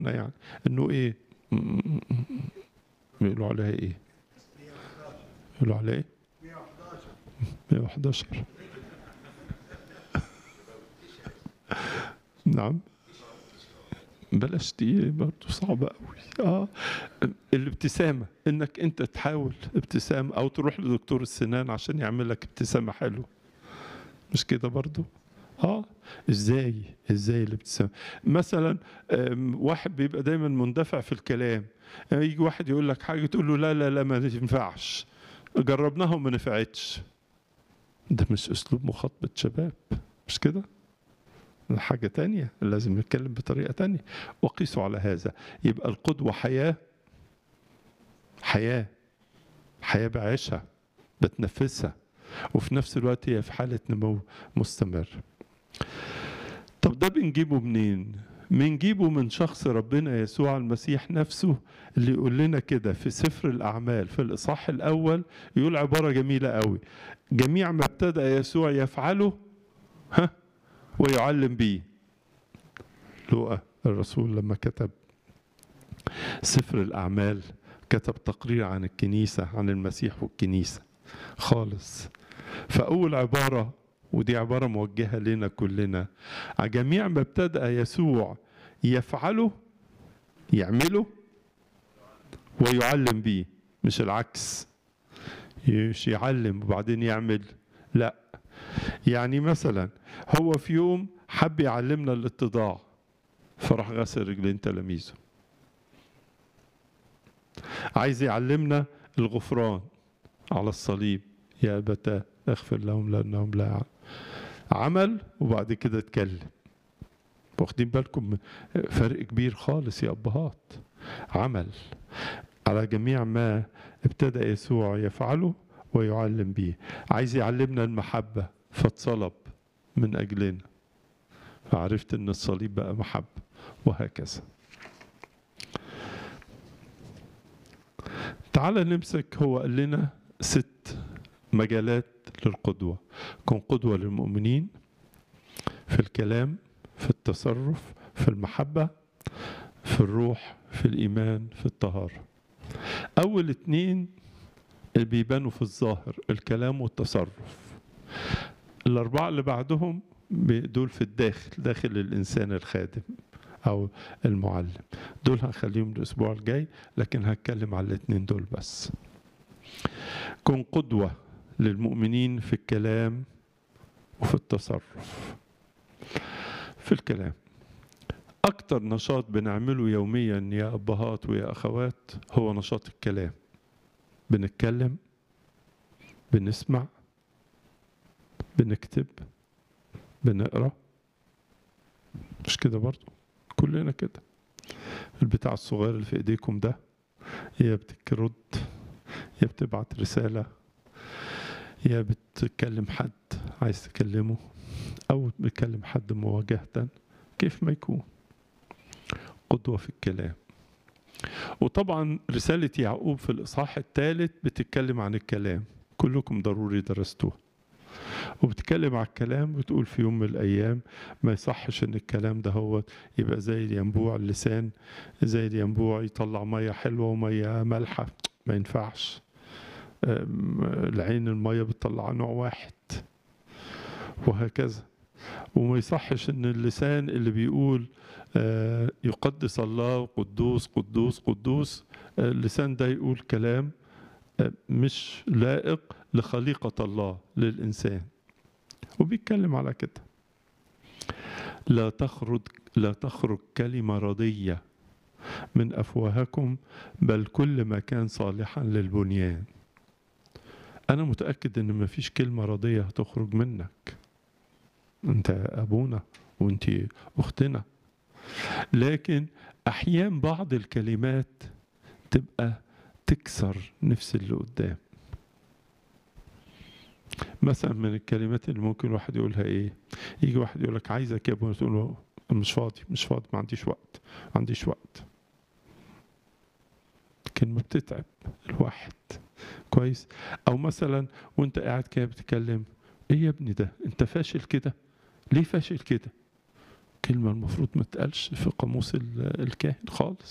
يعني انه ايه بيقولوا عليها ايه يقولوا عليها ايه 111 نعم بلاش دي برضه صعبة قوي اه الابتسامة انك انت تحاول ابتسامة او تروح لدكتور السنان عشان يعمل لك ابتسامة حلوة مش كده برضه اه ازاي ازاي الابتسامة مثلا آم، واحد بيبقى دايما مندفع في الكلام يعني يجي واحد يقول لك حاجة تقول له لا لا لا ما ينفعش جربناها وما نفعتش ده مش اسلوب مخاطبة شباب مش كده حاجة تانية لازم نتكلم بطريقة تانية وقيسوا على هذا يبقى القدوة حياة حياة حياة بعيشها بتنفسها وفي نفس الوقت هي في حالة نمو مستمر طب ده بنجيبه منين بنجيبه من شخص ربنا يسوع المسيح نفسه اللي يقول لنا كده في سفر الأعمال في الإصحاح الأول يقول عبارة جميلة قوي جميع ما ابتدأ يسوع يفعله ها ويعلم به لوقا الرسول لما كتب سفر الأعمال كتب تقرير عن الكنيسة عن المسيح والكنيسة خالص فأول عبارة ودي عبارة موجهة لنا كلنا على جميع ما ابتدأ يسوع يفعله يعمله ويعلم به مش العكس مش يعلم وبعدين يعمل لا يعني مثلا هو في يوم حب يعلمنا الاتضاع فراح غسل رجلين تلاميذه عايز يعلمنا الغفران على الصليب يا أبتاه اغفر لهم لأنهم لا يعلم عمل وبعد كده اتكلم واخدين بالكم من فرق كبير خالص يا أبهات عمل على جميع ما ابتدى يسوع يفعله ويعلم به عايز يعلمنا المحبة فاتصلب من أجلنا فعرفت أن الصليب بقى محبة وهكذا تعال نمسك هو قال لنا ست مجالات للقدوة كن قدوة للمؤمنين في الكلام في التصرف في المحبة في الروح في الإيمان في الطهارة أول اتنين اللي بيبانوا في الظاهر الكلام والتصرف الأربعة اللي بعدهم دول في الداخل داخل الإنسان الخادم أو المعلم دول هنخليهم الأسبوع الجاي لكن هتكلم على الاتنين دول بس كن قدوة للمؤمنين في الكلام وفي التصرف في الكلام أكتر نشاط بنعمله يوميا يا أبهات ويا أخوات هو نشاط الكلام بنتكلم بنسمع بنكتب بنقرا مش كده برضو كلنا كده البتاع الصغير اللي في ايديكم ده يا بترد يا بتبعت رسالة يا بتكلم حد عايز تكلمه أو بتكلم حد مواجهة كيف ما يكون قدوة في الكلام وطبعا رسالة يعقوب في الإصحاح الثالث بتتكلم عن الكلام كلكم ضروري درستوها وبتتكلم على الكلام بتقول في يوم من الأيام ما يصحش إن الكلام ده هو يبقى زي الينبوع اللسان زي الينبوع يطلع مية حلوة ومية مالحة ما ينفعش العين المية بتطلع نوع واحد وهكذا وما يصحش ان اللسان اللي بيقول يقدس الله قدوس قدوس قدوس اللسان ده يقول كلام مش لائق لخليقة الله للإنسان وبيتكلم على كده لا تخرج لا تخرج كلمة رضية من أفواهكم بل كل ما كان صالحا للبنيان أنا متأكد إن ما فيش كلمة رضية هتخرج منك أنت أبونا وأنت أختنا لكن أحيان بعض الكلمات تبقى تكسر نفس اللي قدام مثلا من الكلمات اللي ممكن الواحد يقولها ايه يجي واحد يقول لك عايزك يا ابونا تقول له مش فاضي مش فاضي ما عنديش وقت ما عنديش وقت كلمة بتتعب الواحد كويس او مثلا وانت قاعد كده بتتكلم ايه يا ابني ده انت فاشل كده ليه فاشل كده كلمة المفروض ما تقالش في قاموس ال- الكاهن خالص